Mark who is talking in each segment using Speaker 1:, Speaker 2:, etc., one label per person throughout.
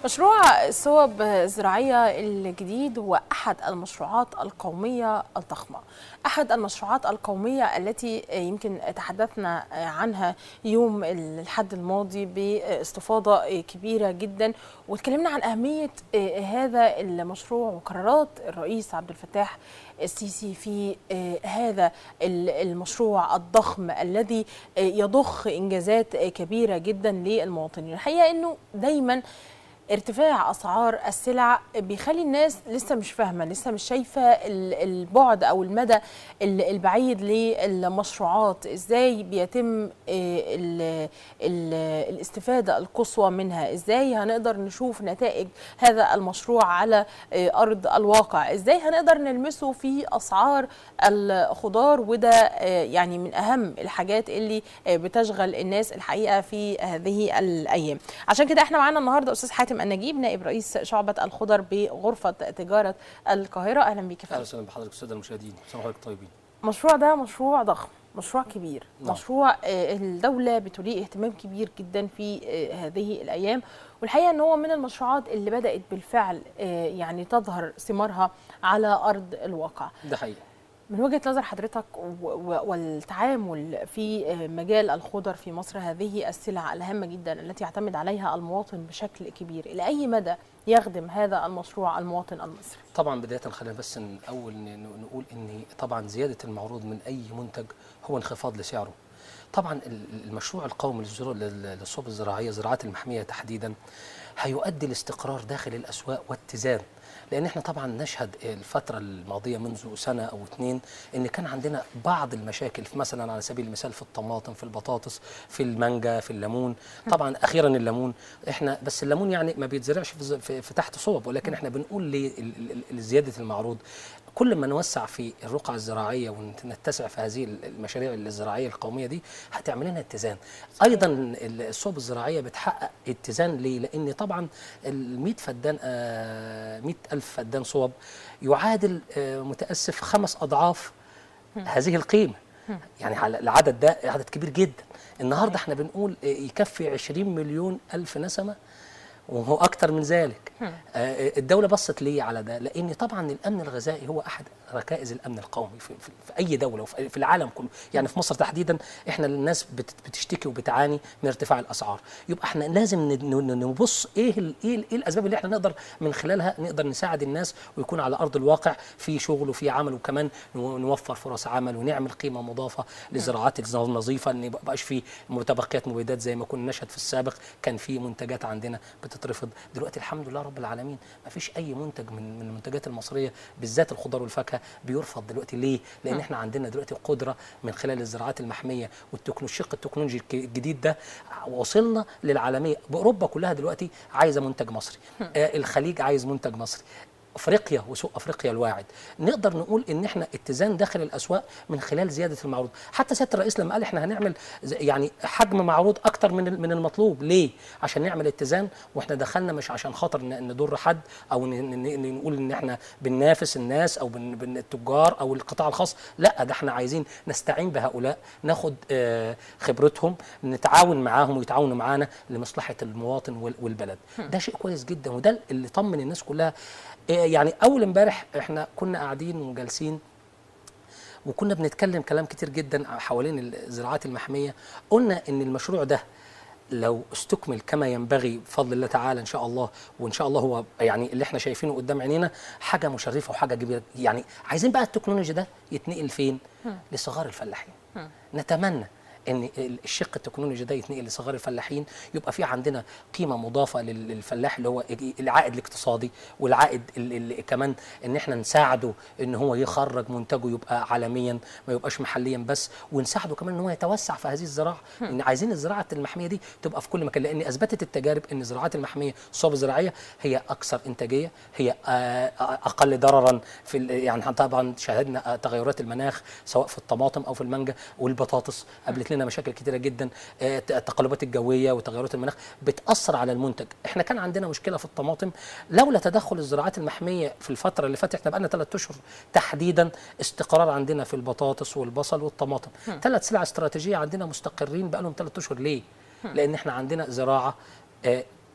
Speaker 1: مشروع الصوب الزراعية الجديد هو أحد المشروعات القومية الضخمة أحد المشروعات القومية التي يمكن تحدثنا عنها يوم الحد الماضي باستفاضة كبيرة جدا وتكلمنا عن أهمية هذا المشروع وقرارات الرئيس عبد الفتاح السيسي في هذا المشروع الضخم الذي يضخ إنجازات كبيرة جدا للمواطنين الحقيقة أنه دايما ارتفاع اسعار السلع بيخلي الناس لسه مش فاهمه لسه مش شايفه البعد او المدى البعيد للمشروعات ازاي بيتم الاستفاده القصوى منها ازاي هنقدر نشوف نتائج هذا المشروع على ارض الواقع ازاي هنقدر نلمسه في اسعار الخضار وده يعني من اهم الحاجات اللي بتشغل الناس الحقيقه في هذه الايام عشان كده احنا معانا النهارده استاذ حاتم النجيب نائب رئيس شعبة الخضر بغرفة تجارة القاهرة أهلا بك
Speaker 2: أهلا وسهلا بحضرتك السادة المشاهدين مساء حضرتك طيبين
Speaker 1: المشروع ده مشروع ضخم مشروع كبير
Speaker 2: نعم.
Speaker 1: مشروع الدولة بتوليه اهتمام كبير جدا في هذه الأيام والحقيقة أن هو من المشروعات اللي بدأت بالفعل يعني تظهر ثمارها على أرض الواقع
Speaker 2: ده حقيقي
Speaker 1: من وجهة نظر حضرتك والتعامل في مجال الخضر في مصر هذه السلع الهامة جدا التي يعتمد عليها المواطن بشكل كبير إلى أي مدى يخدم هذا المشروع المواطن المصري؟
Speaker 2: طبعا بداية خلينا بس الأول نقول أن طبعا زيادة المعروض من أي منتج هو انخفاض لسعره طبعا المشروع القومي للصوب الزراعية زراعات المحمية تحديدا هيؤدي لاستقرار داخل الأسواق واتزان لان احنا طبعا نشهد الفتره الماضيه منذ سنه او اثنين ان كان عندنا بعض المشاكل في مثلا على سبيل المثال في الطماطم في البطاطس في المانجا في الليمون طبعا اخيرا الليمون احنا بس الليمون يعني ما بيتزرعش في, في, في تحت صوب ولكن احنا بنقول لزياده المعروض كل ما نوسع في الرقعة الزراعية ونتسع في هذه المشاريع الزراعية القومية دي هتعمل لنا اتزان أيضا الصوب الزراعية بتحقق اتزان ليه؟ لأن طبعا ال 100 فدان 100 ألف فدان صوب يعادل متأسف خمس أضعاف هذه القيمة يعني العدد ده عدد كبير جدا النهاردة احنا بنقول يكفي 20 مليون ألف نسمة وهو اكتر من ذلك آه الدوله بصت ليه على ده لان طبعا الامن الغذائي هو احد ركائز الامن القومي في, في, في اي دوله وفي في العالم كله يعني في مصر تحديدا احنا الناس بتشتكي وبتعاني من ارتفاع الاسعار يبقى احنا لازم نبص ايه ال ايه, ال إيه الاسباب اللي احنا نقدر من خلالها نقدر نساعد الناس ويكون على ارض الواقع في شغل وفي عمل وكمان نوفر فرص عمل ونعمل قيمه مضافه للزراعات النظيفه ان ما يبقاش في متبقيات مبيدات زي ما كنا نشهد في السابق كان في منتجات عندنا بتترفض دلوقتي الحمد لله رب العالمين ما فيش اي منتج من من المنتجات المصريه بالذات الخضار والفاكهه بيرفض دلوقتي ليه؟ لان احنا عندنا دلوقتي قدره من خلال الزراعات المحميه والشق التكنولوجي الجديد ده وصلنا للعالميه باوروبا كلها دلوقتي عايزه منتج مصري آه الخليج عايز منتج مصري افريقيا وسوق افريقيا الواعد نقدر نقول ان احنا اتزان داخل الاسواق من خلال زياده المعروض حتى سياده الرئيس لما قال احنا هنعمل يعني حجم معروض اكتر من من المطلوب ليه عشان نعمل اتزان واحنا دخلنا مش عشان خاطر نضر حد او نقول ان احنا بننافس الناس او بن التجار او القطاع الخاص لا ده احنا عايزين نستعين بهؤلاء ناخد خبرتهم نتعاون معاهم ويتعاونوا معانا لمصلحه المواطن والبلد ده شيء كويس جدا وده اللي طمن الناس كلها يعني اول امبارح احنا كنا قاعدين وجالسين وكنا بنتكلم كلام كتير جدا حوالين الزراعات المحميه قلنا ان المشروع ده لو استكمل كما ينبغي بفضل الله تعالى ان شاء الله وان شاء الله هو يعني اللي احنا شايفينه قدام عينينا حاجه مشرفه وحاجه كبيره يعني عايزين بقى التكنولوجيا ده يتنقل فين؟ لصغار الفلاحين نتمنى ان الشق التكنولوجي ده يتنقل لصغار الفلاحين يبقى في عندنا قيمه مضافه للفلاح اللي هو العائد الاقتصادي والعائد اللي كمان ان احنا نساعده ان هو يخرج منتجه يبقى عالميا ما يبقاش محليا بس ونساعده كمان ان هو يتوسع في هذه الزراعه ان عايزين الزراعه المحميه دي تبقى في كل مكان لان اثبتت التجارب ان الزراعات المحميه الصوب الزراعيه هي اكثر انتاجيه هي اقل ضررا في يعني طبعا شاهدنا تغيرات المناخ سواء في الطماطم او في المانجا والبطاطس قبل لنا مشاكل كتيره جدا التقلبات الجويه وتغيرات المناخ بتاثر على المنتج احنا كان عندنا مشكله في الطماطم لولا تدخل الزراعات المحميه في الفتره اللي فاتت احنا بقى لنا ثلاث اشهر تحديدا استقرار عندنا في البطاطس والبصل والطماطم ثلاث سلع استراتيجيه عندنا مستقرين بقى لهم ثلاث اشهر ليه لان احنا عندنا زراعه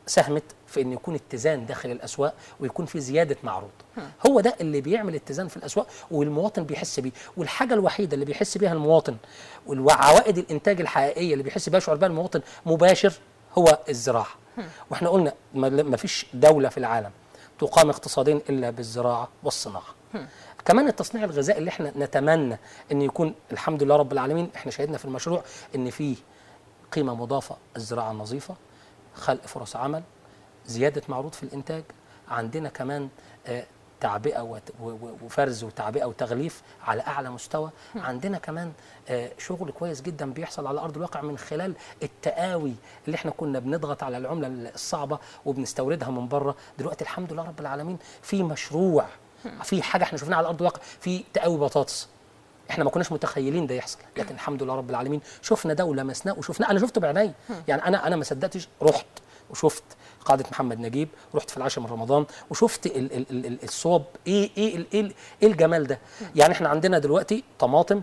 Speaker 2: ساهمت في ان يكون اتزان داخل الاسواق ويكون في زياده معروض هو ده اللي بيعمل اتزان في الاسواق والمواطن بيحس بيه والحاجه الوحيده اللي بيحس بيها المواطن وعوائد الانتاج الحقيقيه اللي بيحس بيها يشعر بها المواطن مباشر هو الزراعه واحنا قلنا ما فيش دوله في العالم تقام اقتصاديا الا بالزراعه والصناعه كمان التصنيع الغذائي اللي احنا نتمنى ان يكون الحمد لله رب العالمين احنا شهدنا في المشروع ان فيه قيمه مضافه الزراعه النظيفه خلق فرص عمل زياده معروض في الانتاج عندنا كمان آه تعبئه وفرز وتعبئه وتغليف على اعلى مستوى عندنا كمان آه شغل كويس جدا بيحصل على ارض الواقع من خلال التقاوي اللي احنا كنا بنضغط على العمله الصعبه وبنستوردها من بره دلوقتي الحمد لله رب العالمين في مشروع في حاجه احنا شفناها على ارض الواقع في تقاوي بطاطس احنا ما كناش متخيلين ده يحصل لكن الحمد لله رب العالمين شفنا ده ولمسناه وشفناه انا شفته بعيني يعني انا انا ما صدقتش رحت وشفت قاعده محمد نجيب رحت في العاشر من رمضان وشفت ال ال ال الصوب ايه ايه ايه, إيه الجمال ده يعني احنا عندنا دلوقتي طماطم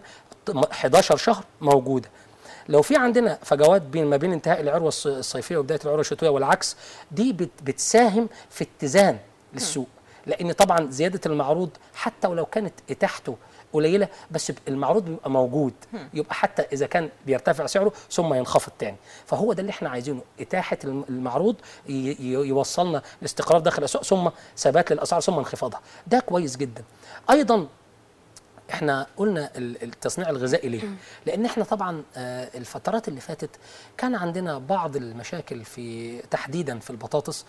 Speaker 2: 11 شهر موجوده لو في عندنا فجوات بين ما بين انتهاء العروه الصيفيه وبدايه العروه الشتويه والعكس دي بت بتساهم في اتزان للسوق لان طبعا زياده المعروض حتى ولو كانت اتاحته قليله بس المعروض بيبقى موجود يبقى حتى اذا كان بيرتفع سعره ثم ينخفض تاني فهو ده اللي احنا عايزينه اتاحه المعروض يوصلنا لاستقرار داخل الاسواق ثم ثبات للاسعار ثم انخفاضها ده كويس جدا ايضا احنا قلنا التصنيع الغذائي ليه؟ لان احنا طبعا الفترات اللي فاتت كان عندنا بعض المشاكل في تحديدا في البطاطس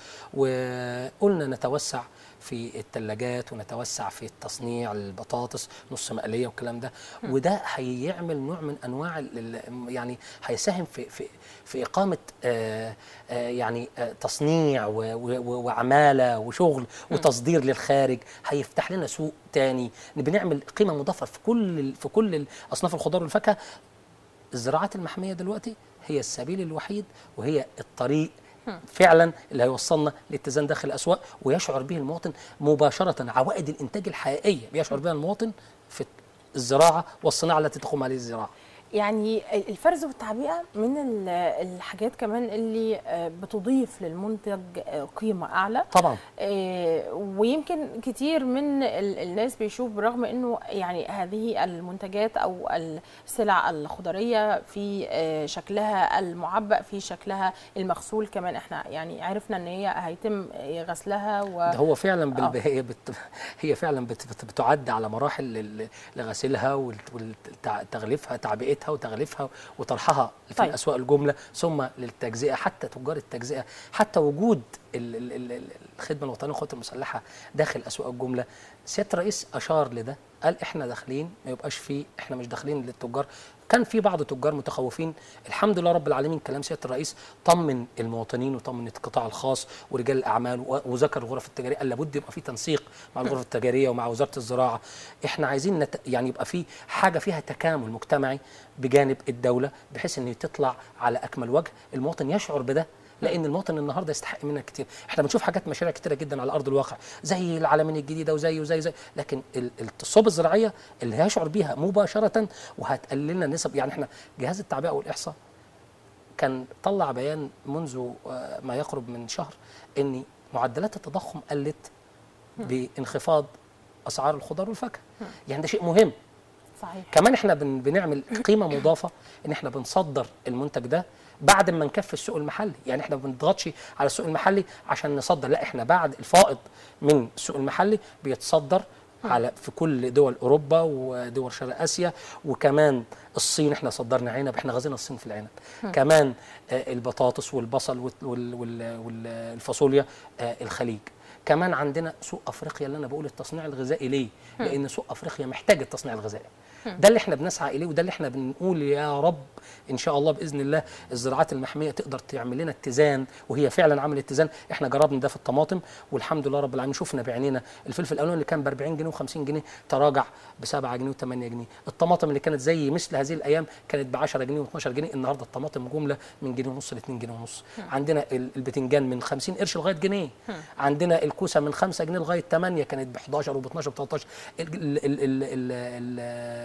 Speaker 2: وقلنا نتوسع في الثلاجات ونتوسع في التصنيع البطاطس نص مقليه والكلام ده وده هيعمل نوع من انواع يعني هيساهم في في في اقامه آآ آآ يعني آآ تصنيع وعماله وشغل وتصدير للخارج هيفتح لنا سوق تاني بنعمل قيمه مضافه في كل في كل اصناف الخضار والفاكهه الزراعات المحميه دلوقتي هي السبيل الوحيد وهي الطريق فعلا اللي هيوصلنا لاتزان داخل الاسواق ويشعر به المواطن مباشره عوائد الانتاج الحقيقيه بيشعر بها المواطن في الزراعه والصناعه التي تقوم عليه الزراعه
Speaker 1: يعني الفرز والتعبئه من الحاجات كمان اللي بتضيف للمنتج قيمه اعلى
Speaker 2: طبعا
Speaker 1: ويمكن كتير من الناس بيشوف برغم انه يعني هذه المنتجات او السلع الخضريه في شكلها المعبأ في شكلها المغسول كمان احنا يعني عرفنا ان هي هيتم غسلها و
Speaker 2: ده هو فعلا بال... هي بت... هي فعلا بت... بت... بتعد على مراحل لغسيلها وتغليفها تعبئتها تغليفها وتغليفها وطرحها في طيب. الاسواق الجمله ثم للتجزئه حتى تجار التجزئه حتى وجود الخدمه الوطنيه للقوات المسلحه داخل اسواق الجمله سياده الرئيس اشار لده قال احنا داخلين ما يبقاش فيه احنا مش داخلين للتجار كان في بعض التجار متخوفين الحمد لله رب العالمين كلام سياده الرئيس طمن المواطنين وطمن القطاع الخاص ورجال الاعمال وذكر الغرف التجاريه قال لابد يبقى في تنسيق مع الغرف التجاريه ومع وزاره الزراعه احنا عايزين نت... يعني يبقى في حاجه فيها تكامل مجتمعي بجانب الدوله بحيث ان تطلع على اكمل وجه المواطن يشعر بده لان المواطن النهارده يستحق منها كتير احنا بنشوف حاجات مشاريع كتيره جدا على ارض الواقع زي العالمين الجديده وزي وزي زي لكن الصوب الزراعيه اللي هيشعر بيها مباشره وهتقلل لنا نسب يعني احنا جهاز التعبئه والاحصاء كان طلع بيان منذ ما يقرب من شهر ان معدلات التضخم قلت بانخفاض اسعار الخضار والفاكهه يعني ده شيء مهم
Speaker 1: صحيح
Speaker 2: كمان احنا بن بنعمل قيمه مضافه ان احنا بنصدر المنتج ده بعد ما نكفي السوق المحلي يعني احنا ما بنضغطش على السوق المحلي عشان نصدر لا احنا بعد الفائض من السوق المحلي بيتصدر على في كل دول اوروبا ودول شرق اسيا وكمان الصين احنا صدرنا عنب احنا غزينا الصين في العنب كمان آه البطاطس والبصل والفاصوليا آه الخليج كمان عندنا سوق افريقيا اللي انا بقول التصنيع الغذائي ليه؟ لان سوق افريقيا محتاج التصنيع الغذائي ده اللي احنا بنسعى اليه وده اللي احنا بنقول يا رب ان شاء الله باذن الله الزراعات المحميه تقدر تعمل لنا اتزان وهي فعلا عملت اتزان احنا جربنا ده في الطماطم والحمد لله رب العالمين شفنا بعينينا الفلفل الالوان اللي كان ب 40 جنيه و50 جنيه تراجع ب 7 جنيه و8 جنيه الطماطم اللي كانت زي مثل هذه الايام كانت ب 10 جنيه و12 جنيه النهارده الطماطم جمله من جنيه ونص ل 2 جنيه ونص عندنا البتنجان من 50 قرش لغايه جنيه عندنا الكوسه من 5 جنيه لغايه 8 كانت ب 11 وب 12 وب 13 ال ال ال ال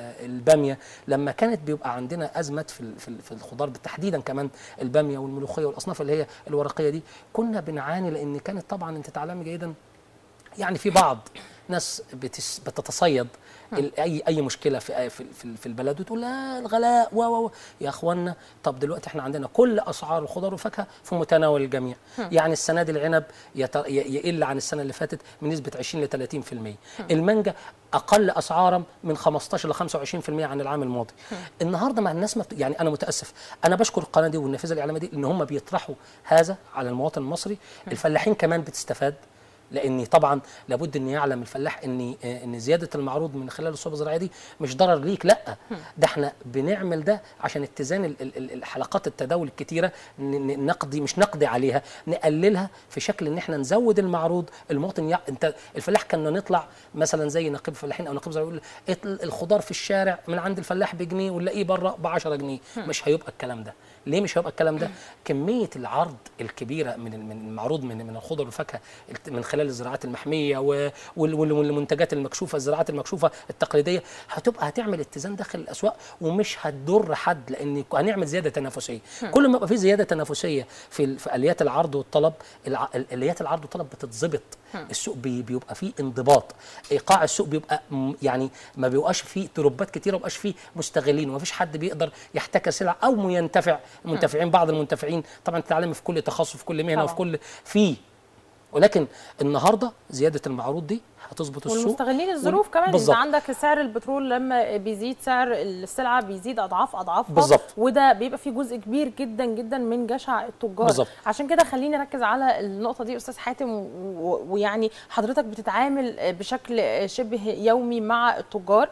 Speaker 2: الباميه لما كانت بيبقى عندنا ازمات في ال- في ال- في الخضار تحديدا كمان الباميه والملوخيه والاصناف اللي هي الورقيه دي كنا بنعاني لان كانت طبعا انت تعلمي جيدا يعني في بعض ناس بتس بتتصيد ال- اي اي مشكله في في في- في البلد وتقول لا الغلاء و و و. يا اخوانا طب دلوقتي احنا عندنا كل اسعار الخضار والفاكهه في متناول الجميع يعني السنه دي العنب يت- ي- يقل عن السنه اللي فاتت بنسبه 20 ل 30% المانجا اقل اسعارا من 15 ل 25% عن العام الماضي النهارده مع الناس ما بت... يعني انا متاسف انا بشكر القناه دي والنافذه الاعلاميه دي ان هم بيطرحوا هذا على المواطن المصري الفلاحين كمان بتستفاد لان طبعا لابد ان يعلم الفلاح ان آه، ان زياده المعروض من خلال الصوبه الزراعيه دي مش ضرر ليك لا ده احنا بنعمل ده عشان اتزان ال- ال- ال- الحلقات التداول الكتيره ن- ن- نقضي مش نقضي عليها نقللها في شكل ان احنا نزود المعروض المواطن يع... انت الفلاح كنا نطلع مثلا زي نقيب الفلاحين او نقيب زراعي يقول ات- الخضار في الشارع من عند الفلاح بجنيه ونلاقيه بره ب 10 جنيه مش هيبقى الكلام ده ليه مش هيبقى الكلام ده كميه العرض الكبيره من ال- من المعروض من من الخضر والفاكهه الت- من خلال الزراعات المحميه و- وال- وال- والمنتجات المكشوفه الزراعات المكشوفه التقليديه هتبقى هتعمل اتزان داخل الاسواق ومش هتضر حد لان هنعمل زياده تنافسيه كل ما يبقى في زياده تنافسيه في ال- في اليات العرض والطلب الع- ال- اليات العرض والطلب بتتظبط السوق بي- بيبقى فيه انضباط ايقاع السوق بيبقى م- يعني ما بيبقاش فيه تربات كتيره وما بيبقاش فيه مستغلين وما فيش حد بيقدر يحتكر سلع او ينتفع المنتفعين بعض المنتفعين طبعا تتعلم في كل تخصص في كل مهنه وفي
Speaker 1: طبعاً.
Speaker 2: كل في ولكن النهارده زياده المعروض دي هتظبط السوق
Speaker 1: والمستغلين الظروف
Speaker 2: وال-
Speaker 1: كمان
Speaker 2: بالظبط.
Speaker 1: انت عندك سعر البترول لما بيزيد سعر السلعه بيزيد اضعاف اضعافها
Speaker 2: بالظبط.
Speaker 1: وده بيبقى فيه جزء كبير جدا جدا من جشع التجار
Speaker 2: بالظبط.
Speaker 1: عشان كده خليني اركز على النقطه دي استاذ حاتم و- و- ويعني حضرتك بتتعامل بشكل شبه يومي مع التجار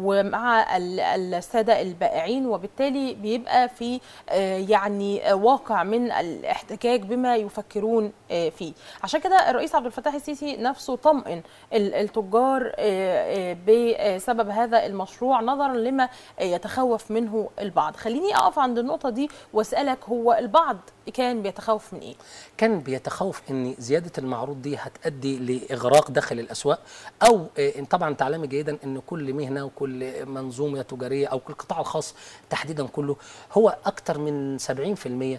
Speaker 1: ومع ال- الساده البائعين وبالتالي بيبقى في آه، يعني واقع من الاحتكاك بما يفكرون آه، فيه عشان كده الرئيس عبد الفتاح السيسي نفسه طمئن ال- التجار آه، آه، بسبب هذا المشروع نظرا لما آه، يتخوف منه البعض خليني اقف عند النقطه دي واسالك هو البعض كان بيتخوف من ايه
Speaker 2: كان بيتخوف ان زياده المعروض دي هتؤدي لاغراق داخل الاسواق او آه، إن طبعا تعلمي جيدا ان كل مهنه وكل منظومه تجاريه او كل القطاع الخاص تحديدا كله هو اكثر من 70%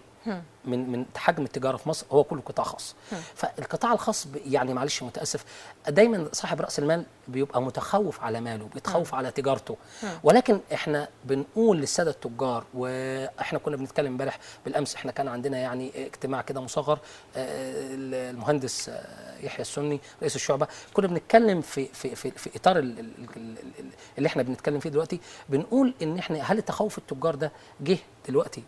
Speaker 2: من من حجم التجاره في مصر هو كله قطاع خاص فالقطاع الخاص ب- يعني معلش متاسف دايما صاحب راس المال بيبقى متخوف على ماله بيتخوف على تجارته ولكن احنا بنقول للساده التجار واحنا كنا بنتكلم امبارح بالامس احنا كان عندنا يعني اجتماع كده مصغر آه، المهندس آه، يحيى السني رئيس الشعبه كنا بنتكلم في في في, في اطار ال- ال- ال- ال- اللي احنا بنتكلم فيه دلوقتي بنقول ان احنا هل تخوف التجار ده جه دلوقتي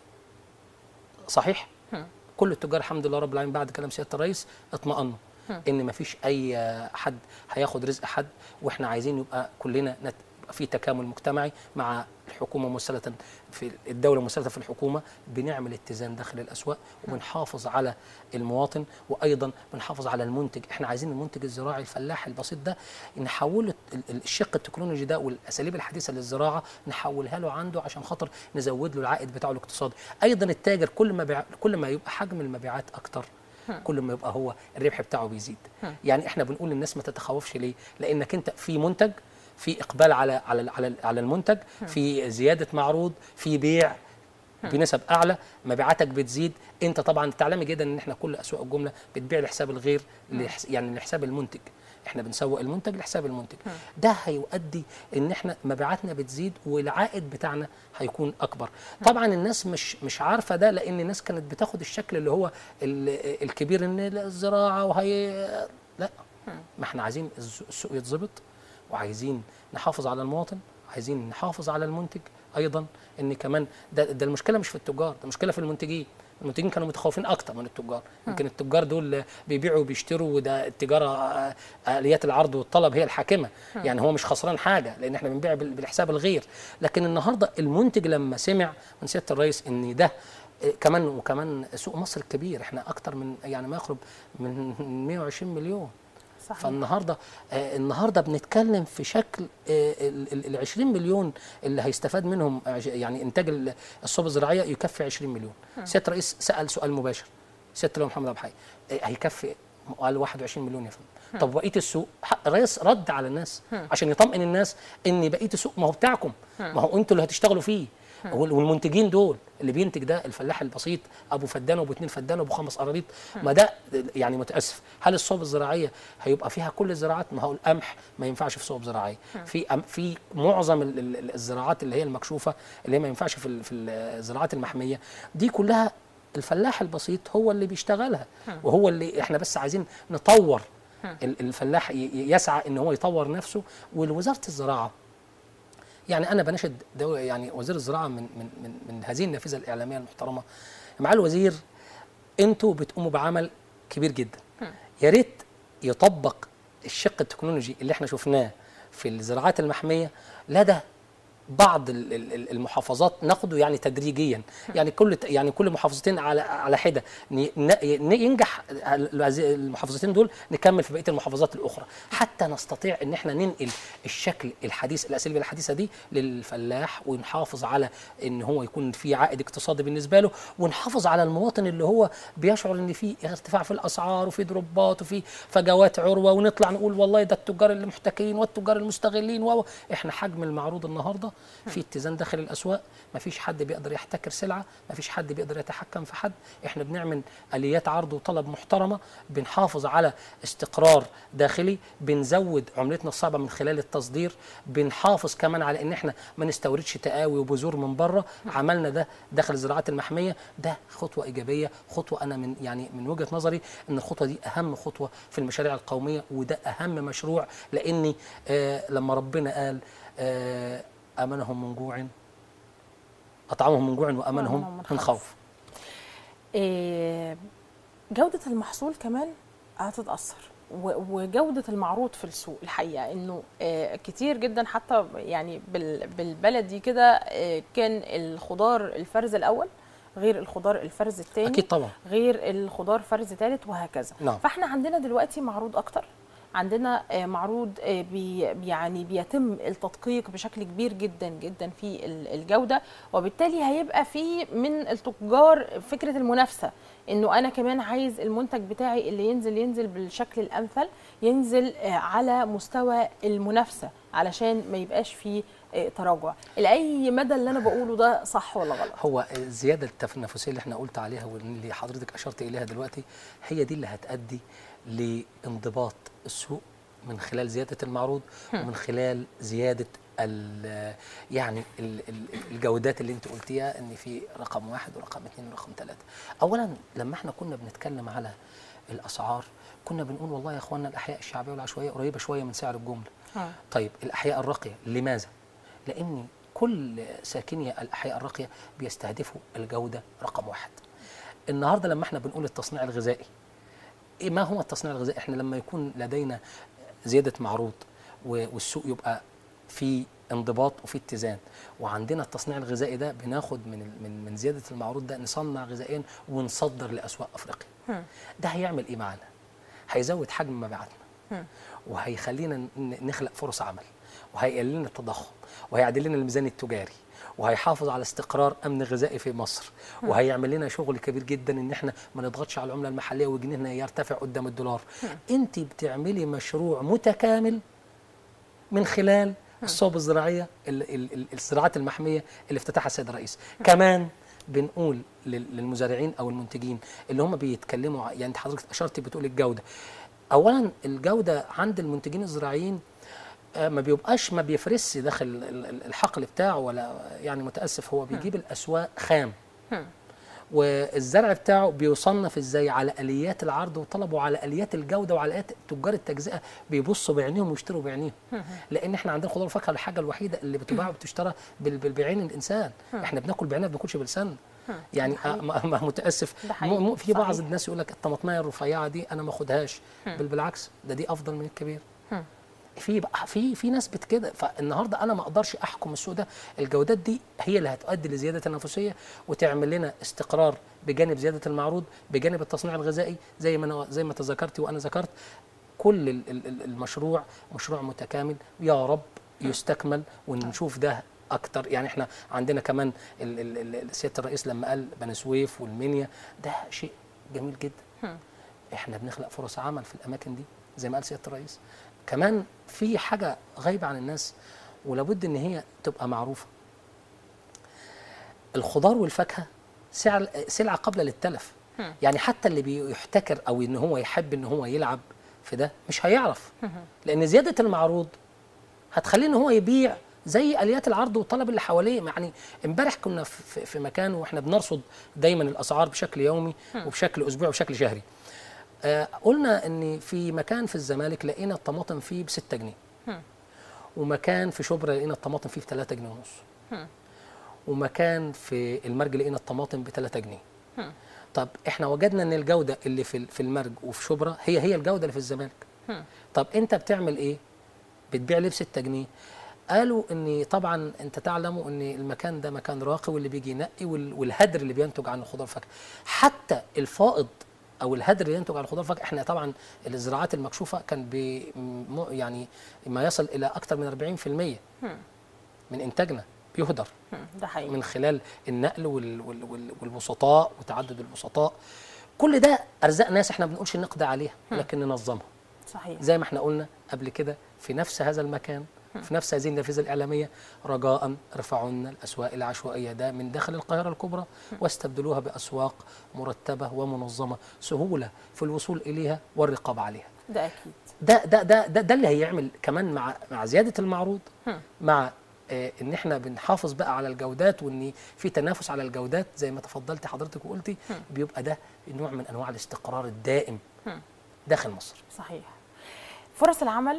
Speaker 2: صحيح كل التجار الحمد لله رب العالمين بعد كلام سياده الرئيس اطمأنوا ان مفيش اي حد هياخد رزق حد واحنا عايزين يبقى كلنا نت... يبقى في تكامل مجتمعي مع الحكومه ممثله في الدوله ممثله في الحكومه بنعمل اتزان داخل الاسواق وبنحافظ على المواطن وايضا بنحافظ على المنتج احنا عايزين المنتج الزراعي الفلاح البسيط ده نحوله ال- ال- الشق التكنولوجي ده والاساليب الحديثه للزراعه نحولها له عنده عشان خاطر نزود له العائد بتاعه الاقتصادي ايضا التاجر كل ما بيع... كل ما يبقى حجم المبيعات اكتر كل ما يبقى هو الربح بتاعه بيزيد يعني احنا بنقول للناس ما تتخوفش ليه لانك انت في منتج في اقبال على على على, على المنتج في زياده معروض في بيع بنسب اعلى مبيعاتك بتزيد انت طبعا تعلمي جدا ان احنا كل اسواق الجمله بتبيع لحساب الغير لحس يعني لحساب المنتج احنا بنسوق المنتج لحساب المنتج ده هيؤدي ان احنا مبيعاتنا بتزيد والعائد بتاعنا هيكون اكبر طبعا الناس مش مش عارفه ده لان الناس كانت بتاخد الشكل اللي هو ال- الكبير ان الزراعه وهي لا ما احنا عايزين الز- السوق يتظبط وعايزين نحافظ على المواطن عايزين نحافظ على المنتج ايضا ان كمان ده, ده المشكله مش في التجار ده المشكله في المنتجين المنتجين كانوا متخوفين اكتر من التجار يمكن التجار دول بيبيعوا وبيشتروا وده التجاره آه، اليات العرض والطلب هي الحاكمه يعني هو مش خسران حاجه لان احنا بنبيع بال- بالحساب الغير لكن النهارده المنتج لما سمع من سياده الرئيس ان ده آه، كمان وكمان سوق مصر الكبير احنا اكتر من يعني ما يقرب من 120 مليون
Speaker 1: صحيح
Speaker 2: فالنهارده آه النهارده بنتكلم في شكل آه ال ال- ال 20 مليون اللي هيستفاد منهم عش- يعني انتاج ال- الصوبة الزراعيه يكفي 20 مليون سياده الرئيس سال سؤال مباشر سياده اللواء محمد عبد الحي آه هيكفي قال 21 مليون يا فندم طب بقيه السوق حق الرئيس رد على الناس عشان يطمئن الناس ان بقيه السوق ما هو بتاعكم ما هو انتوا اللي هتشتغلوا فيه وال- والمنتجين دول اللي بينتج ده الفلاح البسيط ابو فدان وابو اتنين فدان وابو خمس قراريط ما ده يعني متاسف هل الصوب الزراعيه هيبقى فيها كل الزراعات ما هو القمح ما ينفعش في صوب زراعيه في أم- في معظم ال- ال- الزراعات اللي هي المكشوفه اللي هي ما ينفعش في ال- في الزراعات المحميه دي كلها الفلاح البسيط هو اللي بيشتغلها وهو اللي احنا بس عايزين نطور ال- الفلاح ي- ي- يسعى ان هو يطور نفسه ووزاره الزراعه يعني انا بناشد دو يعني وزير الزراعه من من من, من هذه النافذه الاعلاميه المحترمه مع الوزير انتوا بتقوموا بعمل كبير جدا يا ريت يطبق الشق التكنولوجي اللي احنا شفناه في الزراعات المحميه لدى بعض ال- ال- ال- المحافظات ناخده يعني تدريجيا يعني كل ت- يعني كل محافظتين على على حده ن- ن- ينجح هذه المحافظتين دول نكمل في بقيه المحافظات الاخرى حتى نستطيع ان احنا ننقل الشكل الحديث الاساليب الحديثه دي للفلاح ونحافظ على ان هو يكون في عائد اقتصادي بالنسبه له ونحافظ على المواطن اللي هو بيشعر ان في ارتفاع في الاسعار وفي ضربات وفي فجوات عروه ونطلع نقول والله ده التجار اللي محتكرين والتجار المستغلين و احنا حجم المعروض النهارده في اتزان داخل الاسواق مفيش حد بيقدر يحتكر سلعه مفيش حد بيقدر يتحكم في حد احنا بنعمل اليات عرض وطلب محترمه بنحافظ على استقرار داخلي بنزود عملتنا الصعبه من خلال التصدير بنحافظ كمان على ان احنا ما نستوردش تقاوي وبذور من بره عملنا ده داخل الزراعات المحميه ده خطوه ايجابيه خطوه انا من يعني من وجهه نظري ان الخطوه دي اهم خطوه في المشاريع القوميه وده اهم مشروع لاني آه لما ربنا قال آه امنهم من جوع اطعمهم من جوع وامنهم
Speaker 1: وآمنهم من
Speaker 2: من
Speaker 1: خوف.
Speaker 2: خوف
Speaker 1: إيه، جودة المحصول كمان هتتأثر و- وجودة المعروض في السوق الحقيقة انه آه، كتير جدا حتى يعني بال- بالبلدي كده آه، كان الخضار الفرز الأول غير الخضار الفرز الثاني
Speaker 2: اكيد طبعا
Speaker 1: غير الخضار فرز ثالث وهكذا
Speaker 2: نعم.
Speaker 1: فاحنا عندنا دلوقتي معروض اكتر عندنا آه، معروض آه، بي يعني بيتم التدقيق بشكل كبير جدا جدا في ال- الجوده وبالتالي هيبقى في من التجار فكره المنافسه انه انا كمان عايز المنتج بتاعي اللي ينزل ينزل بالشكل الامثل ينزل آه، على مستوى المنافسه علشان ما يبقاش فيه آه، تراجع لاي مدى اللي انا بقوله ده صح ولا غلط
Speaker 2: هو الزياده التنافسيه اللي احنا قلت عليها واللي حضرتك اشرت اليها دلوقتي هي دي اللي هتؤدي لانضباط السوق من خلال زياده المعروض ومن خلال زياده ال يعني ال- ال- الجودات اللي انت قلتيها ان في رقم واحد ورقم اثنين ورقم ثلاثه. اولا لما احنا كنا بنتكلم على الاسعار كنا بنقول والله يا اخوانا الاحياء الشعبيه والعشوائيه قريبه شويه من سعر الجمله.
Speaker 1: آه.
Speaker 2: طيب الاحياء الراقيه لماذا؟ لان كل ساكني الاحياء الراقيه بيستهدفوا الجوده رقم واحد. النهارده لما احنا بنقول التصنيع الغذائي إيه ما هو التصنيع الغذائي؟ احنا لما يكون لدينا زياده معروض و- والسوق يبقى في انضباط وفي اتزان وعندنا التصنيع الغذائي ده بناخد من ال- من من زياده المعروض ده نصنع غذائيا ونصدر لاسواق افريقيا. ده هيعمل ايه معانا؟ هيزود حجم مبيعاتنا وهيخلينا ن- نخلق فرص عمل وهيقلل لنا التضخم وهيعدل لنا الميزان التجاري وهيحافظ على استقرار امن غذائي في مصر وهيعمل لنا شغل كبير جدا ان احنا ما نضغطش على العمله المحليه وجنيهنا يرتفع قدام الدولار انت بتعملي مشروع متكامل من خلال الصوب الزراعيه ال- ال- ال- الزراعات المحميه اللي افتتحها السيد الرئيس كمان بنقول لل- للمزارعين او المنتجين اللي هم بيتكلموا ع- يعني انت حضرتك اشرتي بتقول الجوده اولا الجوده عند المنتجين الزراعيين آه، ما بيبقاش ما بيفرسش داخل ال- ال- الحقل بتاعه ولا يعني متاسف هو بيجيب الاسواق خام والزرع بتاعه بيصنف ازاي على اليات العرض والطلب وعلى اليات الجوده وعلى اليات تجار التجزئه بيبصوا بعينيهم ويشتروا بعينيهم لان احنا عندنا خضار وفاكهه الحاجه الوحيده اللي بتباع وبتشترى بال- بال- بعين الانسان احنا بناكل بعيننا ما بناكلش بلساننا يعني آه، ما- ما- متاسف
Speaker 1: ده حقيقي.
Speaker 2: م- م- في بعض
Speaker 1: صحيح.
Speaker 2: الناس يقول لك الطماطميه الرفيعه دي انا ما اخدهاش بل بالعكس ده دي افضل من الكبير في بقى في في ناس بت كده فالنهارده انا ما اقدرش احكم السوق ده الجودات دي هي اللي هتؤدي لزياده التنافسيه وتعمل لنا استقرار بجانب زياده المعروض بجانب التصنيع الغذائي زي ما انا زي ما تذكرتي وانا ذكرت كل ال- ال- ال- المشروع مشروع متكامل يا رب يستكمل ونشوف ده اكتر يعني احنا عندنا كمان ال- ال- ال- سياده الرئيس لما قال بني سويف والمنيا ده شيء جميل جدا احنا بنخلق فرص عمل في الاماكن دي زي ما قال سياده الرئيس كمان في حاجه غايبه عن الناس ولابد ان هي تبقى معروفه الخضار والفاكهه سعر سلعه قابله للتلف يعني حتى اللي بيحتكر او ان هو يحب ان هو يلعب في ده مش هيعرف لان زياده المعروض هتخليه ان هو يبيع زي اليات العرض والطلب اللي حواليه يعني امبارح كنا في في مكان واحنا بنرصد دايما الاسعار بشكل يومي وبشكل اسبوعي وبشكل شهري آه قلنا ان في مكان في الزمالك لقينا الطماطم فيه ب 6 جنيه ومكان في شبرا لقينا الطماطم فيه ب 3 جنيه ونص ومكان في المرج لقينا الطماطم ب 3 جنيه طب احنا وجدنا ان الجوده اللي في في المرج وفي شبرا هي هي الجوده اللي في الزمالك طب انت بتعمل ايه بتبيع ليه ب 6 جنيه قالوا ان طبعا انت تعلم ان المكان ده مكان راقي واللي بيجي ينقي وال- والهدر اللي بينتج عن الخضار والفاكهه حتى الفائض او الهدر اللي ينتج عن الخضار والفاكهه احنا طبعا الزراعات المكشوفه كان بي م- يعني ما يصل الى اكثر من 40% من انتاجنا بيهدر
Speaker 1: مم، ده حقيقي
Speaker 2: من خلال النقل وال- وال- وال- والوسطاء وتعدد الوسطاء كل ده ارزاق ناس احنا ما بنقولش نقضي عليها لكن ننظمها
Speaker 1: صحيح
Speaker 2: زي ما احنا قلنا قبل كده في نفس هذا المكان في نفس هذه النافذه الاعلاميه رجاء ارفعوا لنا الاسواق العشوائيه ده من داخل القاهره الكبرى واستبدلوها باسواق مرتبه ومنظمه سهوله في الوصول اليها والرقابه عليها
Speaker 1: ده اكيد
Speaker 2: ده ده ده ده, ده اللي هيعمل كمان مع مع زياده المعروض مع آه ان احنا بنحافظ بقى على الجودات وان في تنافس على الجودات زي ما تفضلت حضرتك وقلتي بيبقى ده نوع من انواع الاستقرار الدائم داخل مصر
Speaker 1: صحيح فرص العمل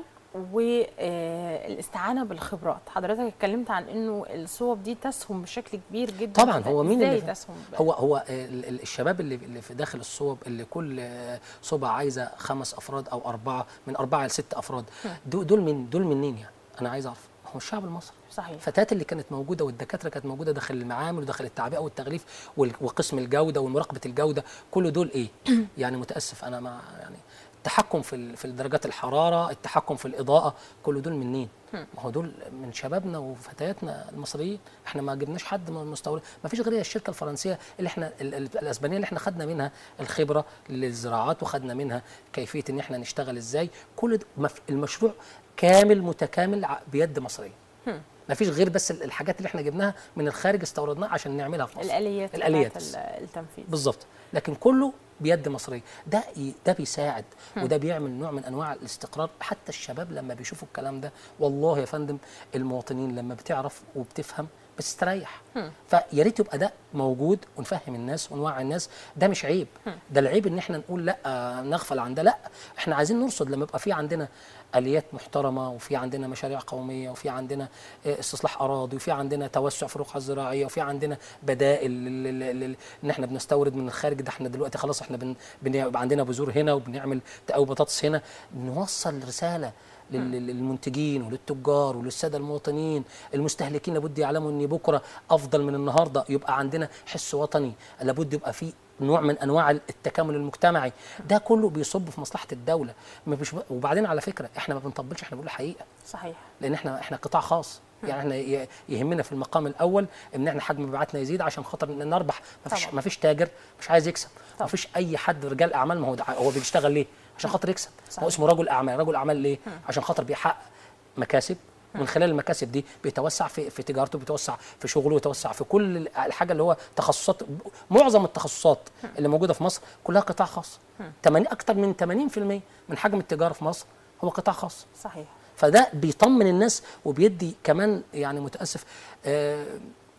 Speaker 1: والاستعانه بالخبرات حضرتك اتكلمت عن انه الصوب دي تسهم بشكل كبير جدا
Speaker 2: طبعا
Speaker 1: في-
Speaker 2: هو مين
Speaker 1: ازاي
Speaker 2: اللي
Speaker 1: تسهم
Speaker 2: هو هو ال- ال- الشباب اللي اللي في داخل الصوب اللي كل آه، صوبة عايزه خمس افراد او اربعه من اربعه لست افراد دو- دول من دول منين يعني انا عايز اعرف هو الشعب المصري
Speaker 1: صحيح
Speaker 2: الفتيات اللي كانت موجوده والدكاتره كانت موجوده داخل المعامل وداخل التعبئه والتغليف وال- وقسم الجوده ومراقبه الجوده كل دول ايه يعني متاسف انا مع يعني التحكم في ال- في درجات الحراره التحكم في الاضاءه كل دول منين ما هو دول من شبابنا وفتياتنا المصريين احنا ما جبناش حد من مستورد ما فيش غير هي الشركه الفرنسيه اللي احنا ال- ال- الاسبانيه اللي احنا خدنا منها الخبره للزراعات وخدنا منها كيفيه ان احنا نشتغل ازاي كل ده مف- المشروع كامل متكامل ع- بيد مصريه ما فيش غير بس ال- الحاجات اللي احنا جبناها من الخارج استوردناها عشان نعملها في مصر
Speaker 1: الاليات
Speaker 2: الآليات
Speaker 1: بتاعت
Speaker 2: بس.
Speaker 1: ال- التنفيذ
Speaker 2: بالظبط لكن كله بيد مصريه ده ي- ده بيساعد وده بيعمل نوع من انواع الاستقرار حتى الشباب لما بيشوفوا الكلام ده والله يا فندم المواطنين لما بتعرف وبتفهم بتستريح فيا ريت يبقى ده موجود ونفهم الناس ونوعي الناس ده مش عيب ده العيب ان احنا نقول لا آه، نغفل عن ده لا احنا عايزين نرصد لما يبقى في عندنا اليات محترمه وفي عندنا مشاريع قوميه وفي عندنا آه، استصلاح اراضي وفي عندنا توسع في الرقعه الزراعيه وفي عندنا بدائل لل- لل- لل- ان احنا بنستورد من الخارج ده احنا دلوقتي خلاص احنا بن... بنبقى عندنا بذور هنا وبنعمل تقوي بطاطس هنا نوصل رساله لل- لل- للمنتجين وللتجار وللساده المواطنين المستهلكين لابد يعلموا ان بكره افضل من النهارده يبقى عندنا حس وطني لابد يبقى في نوع من انواع التكامل المجتمعي ده كله بيصب في مصلحه الدوله ما بيش وبعدين على فكره احنا ما بنطبلش احنا بنقول الحقيقه
Speaker 1: صحيح
Speaker 2: لان احنا احنا قطاع خاص يعني احنا ي- يهمنا في المقام الاول ان احنا حجم مبيعاتنا يزيد عشان خاطر إن نربح ما فيش
Speaker 1: طبعا.
Speaker 2: ما فيش تاجر مش عايز يكسب ما
Speaker 1: طبعا.
Speaker 2: فيش اي حد رجال اعمال ما هو ده- هو بيشتغل ليه عشان خاطر يكسب
Speaker 1: صحيح.
Speaker 2: هو اسمه رجل اعمال رجل اعمال ليه عشان خاطر بيحقق مكاسب من خلال المكاسب دي بيتوسع في في تجارته بيتوسع في شغله ويتوسع في كل الحاجه اللي هو تخصصات معظم التخصصات اللي موجوده في مصر كلها قطاع خاص 80 اكتر من 80% من حجم التجاره في مصر هو قطاع خاص
Speaker 1: صحيح
Speaker 2: فده بيطمن الناس وبيدي كمان يعني متاسف آه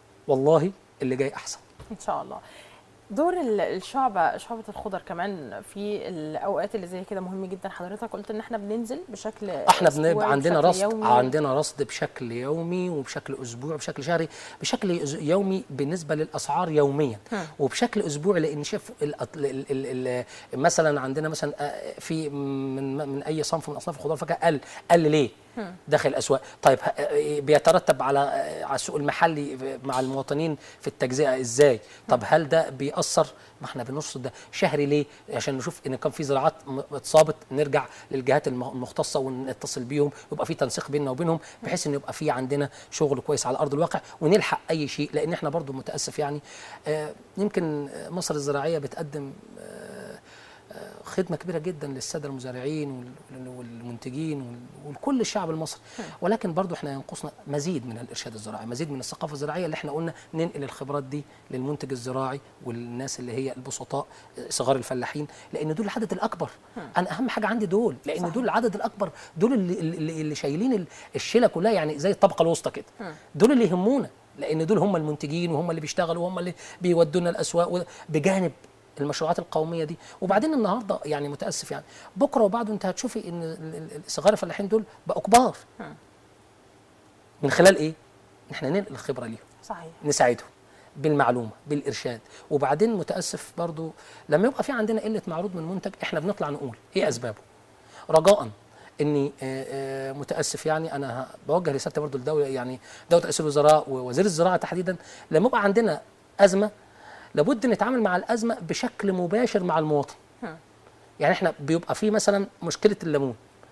Speaker 2: والله اللي جاي احسن
Speaker 1: ان شاء الله دور ال- الشعبة شعبة الخضر كمان في الأوقات اللي زي كده مهم جدا حضرتك قلت إن إحنا بننزل بشكل
Speaker 2: احنا
Speaker 1: أسبوعي،
Speaker 2: بنبقى عندنا
Speaker 1: بشكل
Speaker 2: رصد
Speaker 1: يومي.
Speaker 2: عندنا رصد بشكل يومي وبشكل اسبوعي وبشكل شهري بشكل أز- يومي بالنسبه للاسعار يوميا وبشكل اسبوعي لان شاف ال ال ال ال مثلا عندنا مثلا آه، في من من اي صنف من اصناف الخضار والفاكهه قل قل ليه داخل الاسواق طيب ه- آه، بيترتب على آه، على السوق المحلي مع المواطنين في التجزئه ازاي طب هل ده بيأثر ما احنا بنرصد ده شهري ليه عشان نشوف ان كان في زراعات م- اتصابت نرجع للجهات الم- المختصه ونتصل بيهم يبقى في تنسيق بيننا وبينهم بحيث ان يبقى في عندنا شغل كويس على ارض الواقع ونلحق اي شيء لان احنا برضو متاسف يعني آه، يمكن مصر الزراعيه بتقدم آه، آه، خدمه كبيره جدا للساده المزارعين وال- والمنتجين وال- ولكل الشعب المصري ولكن برضو احنا ينقصنا مزيد من الارشاد الزراعي مزيد من الثقافه الزراعيه اللي احنا قلنا ننقل الخبرات دي للمنتج الزراعي والناس اللي هي البسطاء صغار الفلاحين لان دول العدد الاكبر انا اهم حاجه عندي دول لان
Speaker 1: صحيح.
Speaker 2: دول العدد الاكبر دول اللي, اللي, اللي شايلين ال- الشيله كلها يعني زي الطبقه الوسطى كده دول اللي يهمونا لان دول هم المنتجين وهم اللي بيشتغلوا وهم اللي بيودونا الاسواق و- بجانب المشروعات القوميه دي وبعدين النهارده يعني متاسف يعني بكره وبعده انت هتشوفي ان ال- ال- الصغار الفلاحين دول بقوا كبار من خلال ايه؟ ان احنا ننقل الخبره ليهم
Speaker 1: صحيح
Speaker 2: نساعدهم بالمعلومه بالارشاد وبعدين متاسف برضو لما يبقى في عندنا قله معروض من منتج احنا بنطلع نقول ايه اسبابه رجاء اني آه، آه، متاسف يعني انا ه- بوجه رسالتي برضو للدوله يعني دوله رئيس الوزراء ووزير الزراعه تحديدا لما يبقى عندنا ازمه لابد نتعامل مع الازمه بشكل مباشر مع المواطن يعني احنا بيبقى في مثلا مشكله الليمون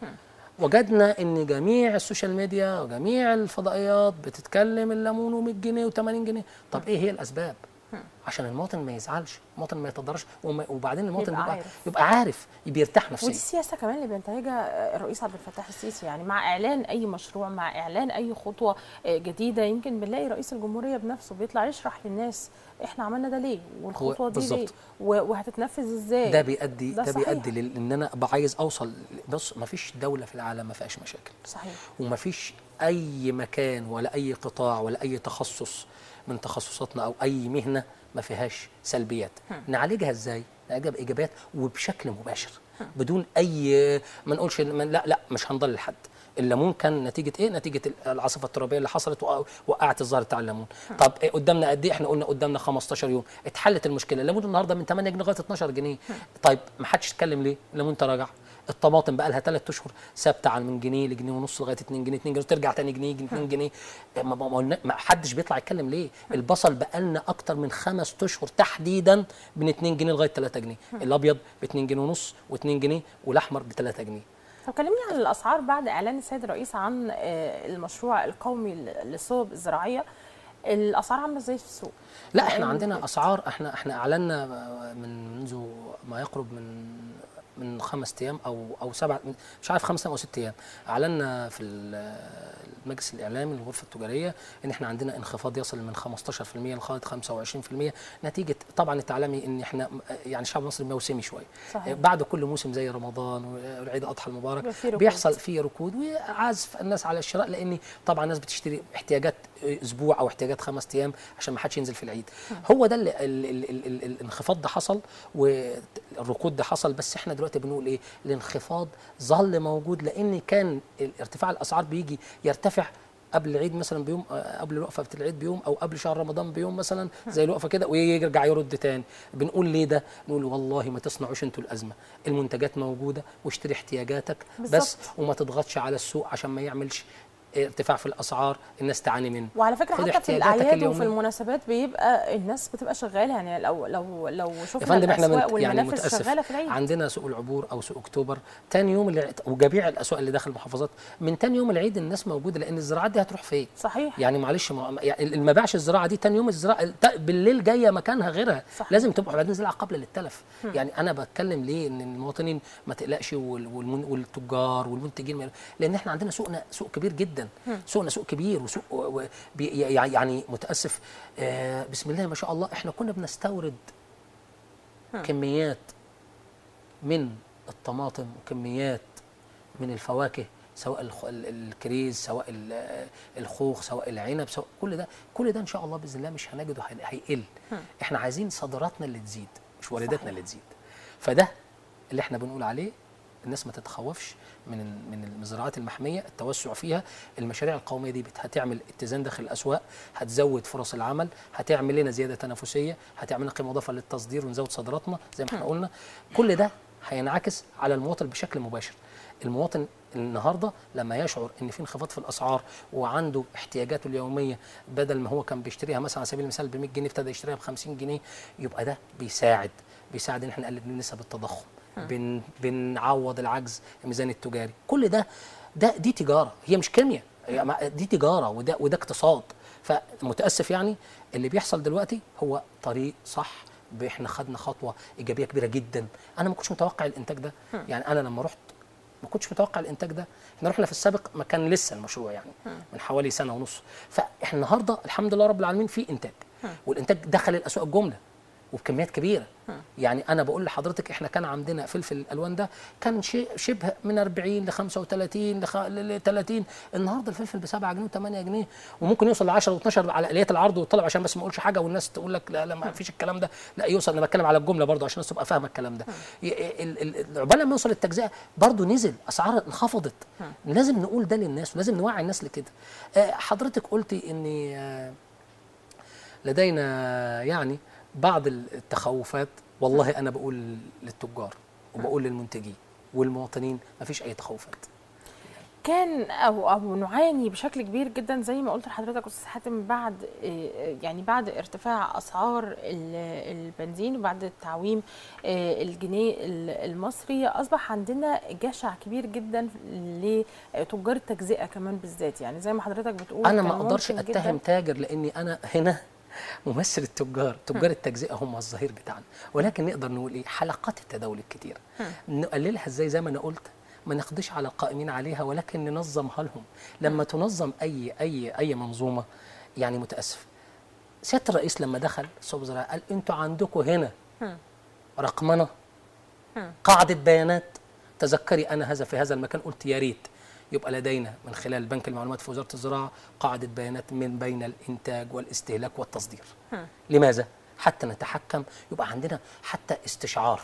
Speaker 2: وجدنا ان جميع السوشيال ميديا وجميع الفضائيات بتتكلم الليمون 100 جنيه و80 جنيه طب ايه هي الاسباب عشان المواطن ما يزعلش المواطن ما يتضررش وما- وبعدين المواطن
Speaker 1: يبقى
Speaker 2: يبقى
Speaker 1: عارف.
Speaker 2: عارف, يبقى عارف بيرتاح
Speaker 1: ودي
Speaker 2: نفسيا
Speaker 1: السياسه كمان اللي بينتهجها الرئيس عبد الفتاح السيسي يعني مع اعلان اي مشروع مع اعلان اي خطوه جديده يمكن بنلاقي رئيس الجمهوريه بنفسه بيطلع يشرح للناس احنا عملنا ده ليه والخطوه دي ليه
Speaker 2: بالظبط.
Speaker 1: و- وهتتنفذ ازاي
Speaker 2: ده بيؤدي
Speaker 1: ده
Speaker 2: ده,
Speaker 1: صحيح.
Speaker 2: بيؤدي لل- ان انا ابقى عايز اوصل بص ما فيش دوله في العالم ما فيهاش مشاكل
Speaker 1: صحيح
Speaker 2: وما فيش اي مكان ولا اي قطاع ولا اي تخصص من تخصصاتنا او اي مهنه ما فيهاش سلبيات نعالجها ازاي نعالجها بايجابيات وبشكل مباشر بدون اي ما نقولش من لا لا مش هنضل لحد الليمون كان نتيجه ايه نتيجه العاصفه الترابيه اللي حصلت وق- وقعت الزهر بتاع الليمون طب إيه قدامنا قد ايه احنا قلنا قدامنا 15 يوم اتحلت المشكله الليمون النهارده من 8 جنيه لغايه 12 جنيه طيب ما حدش اتكلم ليه الليمون تراجع الطماطم بقى لها ثلاث اشهر ثابته عن من جنيه لجنيه ونص لغايه 2 جنيه 2 جنيه ترجع تاني جنيه 2 جنيه ما, ما, ما, ما حدش بيطلع يتكلم ليه البصل بقى لنا اكتر من خمس اشهر تحديدا من 2 جنيه لغايه 3 جنيه الابيض ب 2 جنيه ونص و2 جنيه والاحمر ب 3 جنيه
Speaker 1: طب كلمني عن الاسعار بعد اعلان السيد الرئيس عن آه، المشروع القومي للصوب الزراعيه الاسعار عامله ازاي في السوق
Speaker 2: لا
Speaker 1: الأيام
Speaker 2: احنا
Speaker 1: اللي
Speaker 2: عندنا
Speaker 1: فاتت.
Speaker 2: اسعار احنا احنا اعلنا من منذ ما يقرب من من خمس ايام او او سبع مش عارف خمس ايام او ست ايام اعلنا في ال- المجلس الاعلامي الغرفه التجاريه ان احنا عندنا انخفاض يصل من 15% لغايه 25% نتيجه طبعا التعلمي ان احنا يعني الشعب المصري موسمي شويه
Speaker 1: صحيح.
Speaker 2: بعد كل موسم زي رمضان والعيد الاضحى المبارك
Speaker 1: بيبقى فيه ركود.
Speaker 2: بيحصل فيه ركود وعزف الناس على الشراء لان طبعا الناس بتشتري احتياجات اسبوع او احتياجات خمس ايام عشان ما حدش ينزل في العيد هو ده اللي ال- ال- ال- ال- الانخفاض ده حصل والركود ده حصل بس احنا دلوقتي بنقول ايه الانخفاض ظل موجود لان كان ارتفاع الاسعار بيجي يرتفع قبل العيد مثلا بيوم آه، قبل الوقفه بتاعت العيد بيوم او قبل شهر رمضان بيوم مثلا زي الوقفه كده ويرجع يرد تاني بنقول ليه ده نقول والله ما تصنعوش انتوا الازمه المنتجات موجوده واشتري احتياجاتك بس
Speaker 1: بالظبط.
Speaker 2: وما تضغطش على السوق عشان ما يعملش ارتفاع في الاسعار الناس تعاني منه
Speaker 1: وعلى فكره
Speaker 2: خد
Speaker 1: حتى في
Speaker 2: احتياجاتك
Speaker 1: الاعياد وفي
Speaker 2: اليومية.
Speaker 1: المناسبات بيبقى الناس بتبقى شغاله يعني لو لو لو
Speaker 2: يا
Speaker 1: شفنا
Speaker 2: فندم احنا
Speaker 1: الاسواق
Speaker 2: من يعني
Speaker 1: والمنافذ
Speaker 2: متاسف
Speaker 1: شغاله في العيد
Speaker 2: عندنا سوق العبور او سوق اكتوبر تاني يوم العيد وجميع الاسواق اللي داخل المحافظات من تاني يوم العيد الناس موجوده لان الزراعات دي هتروح فين؟
Speaker 1: صحيح
Speaker 2: يعني معلش ما يعني اللي ما باعش الزراعه دي تاني يوم الزراعه تا- بالليل جايه مكانها غيرها
Speaker 1: صحيح.
Speaker 2: لازم تبقى بعدين زراعه قبل للتلف يعني انا بتكلم ليه ان المواطنين ما تقلقش وال- والمن- والتجار والمنتجين ما- لان احنا عندنا سوقنا سوق كبير جدا سوقنا سوق كبير وسوق و- و- بي- يعني متاسف آه، بسم الله ما شاء الله احنا كنا بنستورد كميات من الطماطم وكميات من الفواكه سواء الخ- ال- الكريز سواء ال- الخوخ سواء العنب سواء كل ده كل ده ان شاء الله باذن الله مش هنجده هي- هيقل احنا عايزين صادراتنا اللي تزيد مش وارداتنا
Speaker 1: صحيح.
Speaker 2: اللي تزيد فده اللي احنا بنقول عليه الناس ما تتخوفش من ال- من المزرعات المحميه التوسع فيها المشاريع القوميه دي بت- هتعمل اتزان داخل الاسواق هتزود فرص العمل هتعمل لنا زياده تنافسيه هتعمل لنا قيمه اضافه للتصدير ونزود صادراتنا زي ما احنا قلنا كل ده هينعكس على المواطن بشكل مباشر المواطن النهارده لما يشعر ان في انخفاض في الاسعار وعنده احتياجاته اليوميه بدل ما هو كان بيشتريها مثلا على سبيل المثال ب 100 جنيه ابتدى يشتريها ب 50 جنيه يبقى ده بيساعد بيساعد ان احنا نقلل من نسب التضخم بن بنعوض العجز الميزاني التجاري كل ده ده دي تجاره هي مش كيمياء هي ما- دي تجاره وده وده اقتصاد فمتاسف يعني اللي بيحصل دلوقتي هو طريق صح ب- احنا خدنا خطوه ايجابيه كبيره جدا انا ما كنتش متوقع الانتاج ده يعني انا لما رحت ما كنتش متوقع الانتاج ده احنا رحنا في السابق ما كان لسه المشروع يعني من حوالي سنه ونص فاحنا النهارده الحمد لله رب العالمين في انتاج والانتاج دخل الاسواق الجمله وبكميات كبيره يعني انا بقول لحضرتك احنا كان عندنا فلفل الالوان ده كان شيء شبه من 40 ل 35 ل 30 النهارده الفلفل ب 7 جنيه و8 جنيه وممكن يوصل ل 10 و12 على اليات العرض والطلب عشان بس ما اقولش حاجه والناس تقول لك لا لا ما فيش الكلام ده لا يوصل انا بتكلم على الجمله برضه عشان الناس تبقى فاهمه الكلام ده ي- ال- ال- عقبال لما يوصل التجزئه برضه نزل اسعار انخفضت لازم نقول ده للناس ولازم نوعي الناس لكده آه، حضرتك قلتي ان آه، لدينا يعني بعض التخوفات والله انا بقول للتجار وبقول للمنتجين والمواطنين ما فيش اي تخوفات
Speaker 1: كان او او نعاني بشكل كبير جدا زي ما قلت لحضرتك استاذ حاتم بعد آه، يعني بعد ارتفاع اسعار ال- البنزين وبعد تعويم آه، الجنيه ال- المصري اصبح عندنا جشع كبير جدا لتجار التجزئه كمان بالذات يعني زي ما حضرتك بتقول
Speaker 2: انا ما
Speaker 1: كان
Speaker 2: اقدرش
Speaker 1: ممكن جداً-
Speaker 2: اتهم تاجر لاني انا هنا ممثل التجار تجار التجزئه هم الظهير بتاعنا ولكن نقدر نقول ايه حلقات التداول الكتيره نقللها ازاي زي ما انا قلت ما نقضيش على القائمين عليها ولكن ننظمها لهم لما تنظم اي اي اي منظومه يعني متاسف سياده الرئيس لما دخل سوق زراعي قال انتوا عندكم هنا رقمنه قاعده بيانات تذكري انا هذا في هذا المكان قلت يا ريت يبقى لدينا من خلال بنك المعلومات في وزاره الزراعه قاعده بيانات من بين الانتاج والاستهلاك والتصدير لماذا حتى نتحكم يبقى عندنا حتى استشعار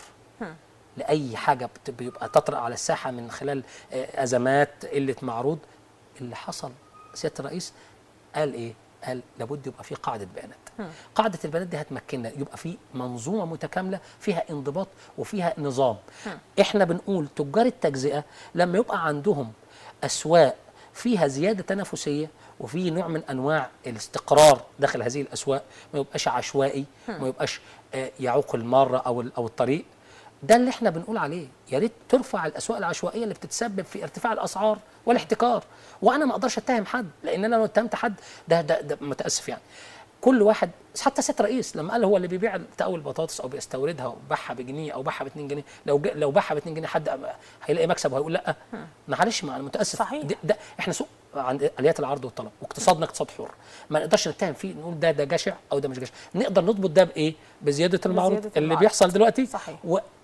Speaker 2: لاي حاجه بت- بيبقى تطرا على الساحه من خلال آه، ازمات قله معروض اللي حصل سياده الرئيس قال ايه قال لابد يبقى في قاعده بيانات قاعده البيانات دي هتمكننا يبقى في منظومه متكامله فيها انضباط وفيها نظام احنا بنقول تجار التجزئه لما يبقى عندهم اسواق فيها زياده تنافسيه وفي نوع من انواع الاستقرار داخل هذه الاسواق ما يبقاش عشوائي ما يبقاش آه، يعوق الماره او ال- او الطريق ده اللي احنا بنقول عليه يا ريت ترفع الاسواق العشوائيه اللي بتتسبب في ارتفاع الاسعار والاحتكار وانا ما اقدرش اتهم حد لان انا لو اتهمت حد ده ده, ده متاسف يعني كل واحد حتى سياده الرئيس لما قال هو اللي بيبيع تقوي البطاطس او بيستوردها وباعها بجنيه او باعها ب 2 جنيه لو ج... لو باعها ب 2 جنيه حد هيلاقي مكسب وهيقول لا معلش ما انا متاسف
Speaker 1: صحيح.
Speaker 2: ده, ده احنا سوق عند اليات العرض والطلب واقتصادنا اقتصاد حر ما نقدرش نتهم فيه نقول ده ده جشع او ده مش جشع نقدر نضبط ده بايه بزياده المعروض
Speaker 1: بزيادة
Speaker 2: اللي
Speaker 1: المعروض.
Speaker 2: بيحصل دلوقتي
Speaker 1: صحيح.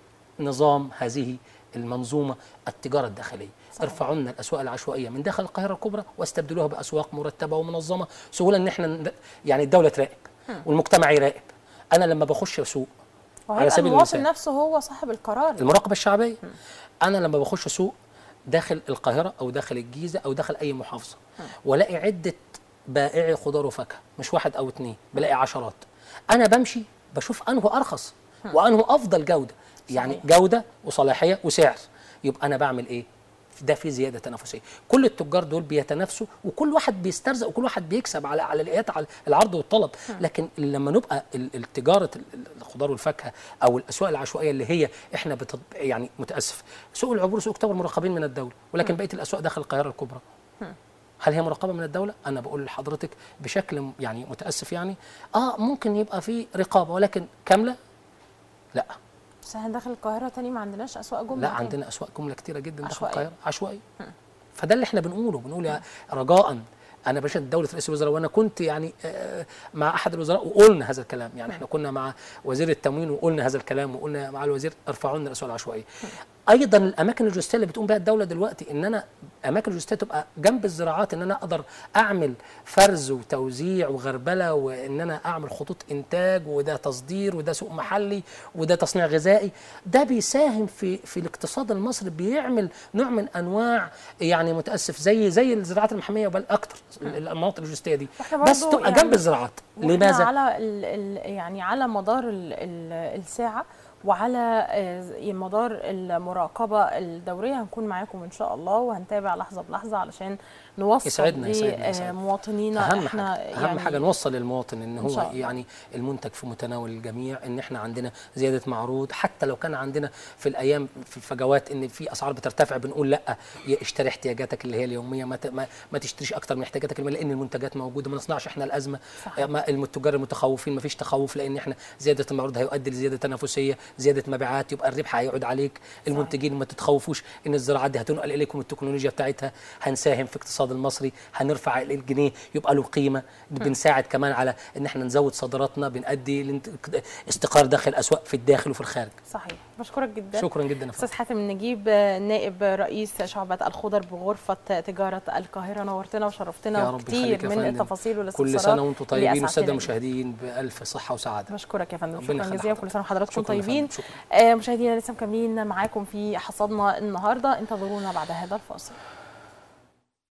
Speaker 2: ونظام هذه المنظومه التجاره الداخليه
Speaker 1: صحيح.
Speaker 2: ارفعوا لنا الاسواق العشوائيه من داخل القاهره الكبرى واستبدلوها باسواق مرتبه ومنظمه سهوله ان احنا ن- يعني الدوله تراقب والمجتمع يراقب انا لما بخش سوق على
Speaker 1: وهيبقى
Speaker 2: سبيل
Speaker 1: المواطن
Speaker 2: المثال.
Speaker 1: نفسه هو صاحب القرار
Speaker 2: المراقبه الشعبيه انا لما بخش سوق داخل القاهره او داخل الجيزه او داخل اي محافظه والاقي عده بائعي خضار وفاكهه مش واحد او اتنين بلاقي عشرات انا بمشي بشوف انه ارخص وانه افضل جوده يعني
Speaker 1: صحيح.
Speaker 2: جوده وصلاحيه وسعر يبقى انا بعمل ايه ده في زياده تنافسيه كل التجار دول بيتنافسوا وكل واحد بيسترزق وكل واحد بيكسب على على الايات على العرض والطلب لكن لما نبقى ال- التجاره ال- ال- الخضار والفاكهه او الاسواق العشوائيه اللي هي احنا بتط... يعني متاسف سوق العبور سوق اكتوبر مراقبين من الدوله ولكن بقيه الاسواق داخل القاهره الكبرى هل هي مراقبه من الدوله انا بقول لحضرتك بشكل م- يعني متاسف يعني اه ممكن يبقى في رقابه ولكن كامله لا
Speaker 1: بس احنا داخل القاهره تاني ما عندناش اسواق جمله
Speaker 2: لا
Speaker 1: تاني.
Speaker 2: عندنا اسواق جمله كتيره جدا داخل
Speaker 1: عشوائية.
Speaker 2: القاهره عشوائي فده اللي احنا بنقوله بنقول يا رجاء انا بشهد دوله رئيس الوزراء وانا كنت يعني آه، مع احد الوزراء وقلنا هذا الكلام يعني احنا كنا مع وزير التموين وقلنا هذا الكلام وقلنا مع الوزير ارفعوا لنا الاسواق العشوائيه ايضا الاماكن اللوجستيه اللي بتقوم بها الدوله دلوقتي ان انا اماكن لوجستيه تبقى جنب الزراعات ان انا اقدر اعمل فرز وتوزيع وغربله وان انا اعمل خطوط انتاج وده تصدير وده سوق محلي وده تصنيع غذائي ده بيساهم في في الاقتصاد المصري بيعمل نوع من انواع يعني متاسف زي زي الزراعات المحميه بل اكتر المناطق اللوجستيه دي
Speaker 1: واحنا
Speaker 2: بس
Speaker 1: برضو
Speaker 2: تبقى
Speaker 1: يعني
Speaker 2: جنب الزراعات
Speaker 1: وإحنا
Speaker 2: لماذا؟
Speaker 1: على ال ال يعني على مدار ال ال الساعه وعلى آه، مدار المراقبه الدوريه هنكون معاكم ان شاء الله وهنتابع لحظه بلحظه علشان نوصل
Speaker 2: يسعدنا- يسعدنا- يسعدنا.
Speaker 1: لمواطنينا
Speaker 2: اهم
Speaker 1: احنا
Speaker 2: حاجه اهم
Speaker 1: يعني
Speaker 2: حاجه نوصل للمواطن ان
Speaker 1: إن شاء
Speaker 2: هو
Speaker 1: الله.
Speaker 2: يعني المنتج في متناول الجميع ان احنا عندنا زياده معروض حتى لو كان عندنا في الايام في الفجوات ان في اسعار بترتفع بنقول لا ي- اشتري احتياجاتك اللي هي اليوميه ما ت- ما, ما تشتريش اكتر من احتياجاتك اليوميه لان المنتجات موجوده ما نصنعش احنا الازمه
Speaker 1: صحيح.
Speaker 2: ما التجار المتخوفين ما فيش تخوف لان احنا زياده المعروض هيؤدي لزياده تنافسيه زياده مبيعات يبقى الربح هيعود عليك المنتجين ما تتخوفوش ان الزراعات دي هتنقل اليكم التكنولوجيا بتاعتها هنساهم في الاقتصاد المصري هنرفع الجنيه يبقى له قيمه بنساعد كمان على ان احنا نزود صادراتنا بنأدي لانت- استقرار داخل الاسواق في الداخل وفي الخارج
Speaker 1: صحيح بشكرك جدا
Speaker 2: شكرا جدا يا فندم.
Speaker 1: استاذ حاتم النجيب نائب رئيس شعبة الخضر بغرفة تجارة القاهرة نورتنا وشرفتنا
Speaker 2: يا رب
Speaker 1: وكتير
Speaker 2: يخليك يا
Speaker 1: من
Speaker 2: فندم.
Speaker 1: التفاصيل والاستفسارات
Speaker 2: كل سنه وانتم طيبين
Speaker 1: اللي
Speaker 2: والساده
Speaker 1: أسعدتنا
Speaker 2: المشاهدين بالف صحه وسعاده
Speaker 1: بشكرك يا فندم
Speaker 2: ربنا
Speaker 1: شكرا
Speaker 2: يخلي
Speaker 1: جزيلا
Speaker 2: حضرتك.
Speaker 1: كل سنه وحضراتكم
Speaker 2: شكراً يا فندم.
Speaker 1: طيبين
Speaker 2: شكراً.
Speaker 1: آه، مشاهدينا لسه مكملين معاكم في حصادنا النهارده انتظرونا بعد هذا الفاصل